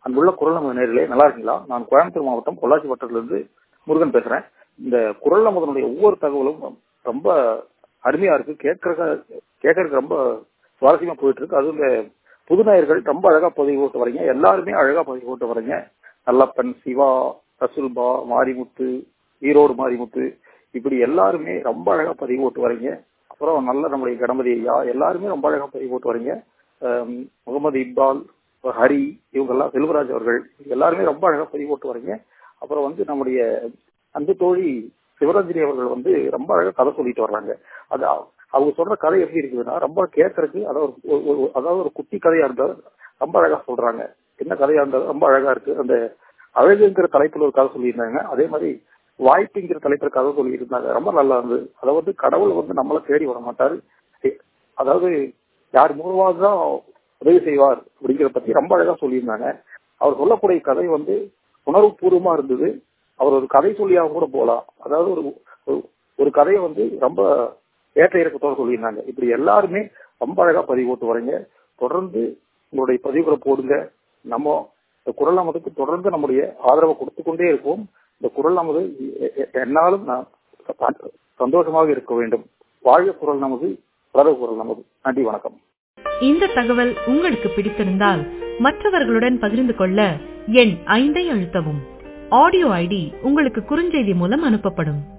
அன்புள்ள குரல் நமது நேரிலே நல்லா இருக்கீங்களா நான் கோயம்புத்தூர் மாவட்டம் பொள்ளாச்சி வட்டத்திலிருந்து முருகன் பேசுறேன் இந்த குரல் நமதனுடைய ஒவ்வொரு தகவலும் ரொம்ப அருமையா இருக்கு கேட்கறக்க கேட்கறதுக்கு ரொம்ப சுவாரஸ்யமா போயிட்டு இருக்கு அதுவும் இந்த புதுநேயர்கள் ரொம்ப அழகா பதிவு போட்டு வரீங்க எல்லாருமே அழகா பதிவு போட்டு வரீங்க நல்லப்பன் சிவா ரசுல்பா மாரிமுத்து ஈரோடு மாரிமுத்து இப்படி எல்லாருமே ரொம்ப அழகா பதிவு போட்டு வரீங்க அப்புறம் நல்ல நம்முடைய கணபதி ஐயா எல்லாருமே ரொம்ப அழகா பதிவு போட்டு வரீங்க முகமது இக்பால் ஹரி இவங்கெல்லாம் செல்வராஜ் அவர்கள் எல்லாருமே ரொம்ப அழகா பதிவு போட்டு வரீங்க அப்புறம் வந்து நம்முடைய அந்த தோழி சிவரஞ்சனி அவர்கள் வந்து ரொம்ப அழகா கதை சொல்லிட்டு வர்றாங்க அது அவங்க சொல்ற கதை எப்படி இருக்குதுன்னா ரொம்ப கேட்கறதுக்கு அதாவது அதாவது ஒரு குட்டி கதையா இருந்தாலும் ரொம்ப அழகா சொல்றாங்க என்ன கதையா இருந்தாலும் ரொம்ப அழகா இருக்கு அந்த அழகுங்கிற தலைப்புல ஒரு கதை சொல்லியிருந்தாங்க அதே மாதிரி வாய்ப்புங்கிற தலைப்புல கதை சொல்லியிருந்தாங்க ரொம்ப நல்லா இருந்தது அதை வந்து கடவுள் வந்து நம்மள தேடி வர மாட்டாரு அதாவது யார் மூலமாக தான் உதவி செய்வார் அப்படிங்கிற பத்தி ரொம்ப அழகா சொல்லியிருந்தாங்க அவர் சொல்லக்கூடிய கதை வந்து உணர்வு பூர்வமா இருந்தது அவர் ஒரு கதை சொல்லியாக கூட போகலாம் அதாவது ஒரு ஒரு கதையை வந்து ரொம்ப ஏற்ற இறக்கத்தோட சொல்லியிருந்தாங்க இப்படி எல்லாருமே ரொம்ப அழகா பதிவு போட்டு வரீங்க தொடர்ந்து உங்களுடைய பதிவுகளை போடுங்க நம்ம இந்த குரல் நமதுக்கு தொடர்ந்து நம்முடைய ஆதரவை கொடுத்து கொண்டே இருப்போம் இந்த குரல் நமது என்னாலும் நான் சந்தோஷமாக இருக்க வேண்டும் வாழ்க குரல் நமது வளர குரல் நமது நன்றி வணக்கம் இந்த தகவல் உங்களுக்கு பிடித்திருந்தால் மற்றவர்களுடன் பகிர்ந்து கொள்ள எண் ஐந்தை அழுத்தவும் ஆடியோ ஐடி உங்களுக்கு குறுஞ்செய்தி மூலம் அனுப்பப்படும்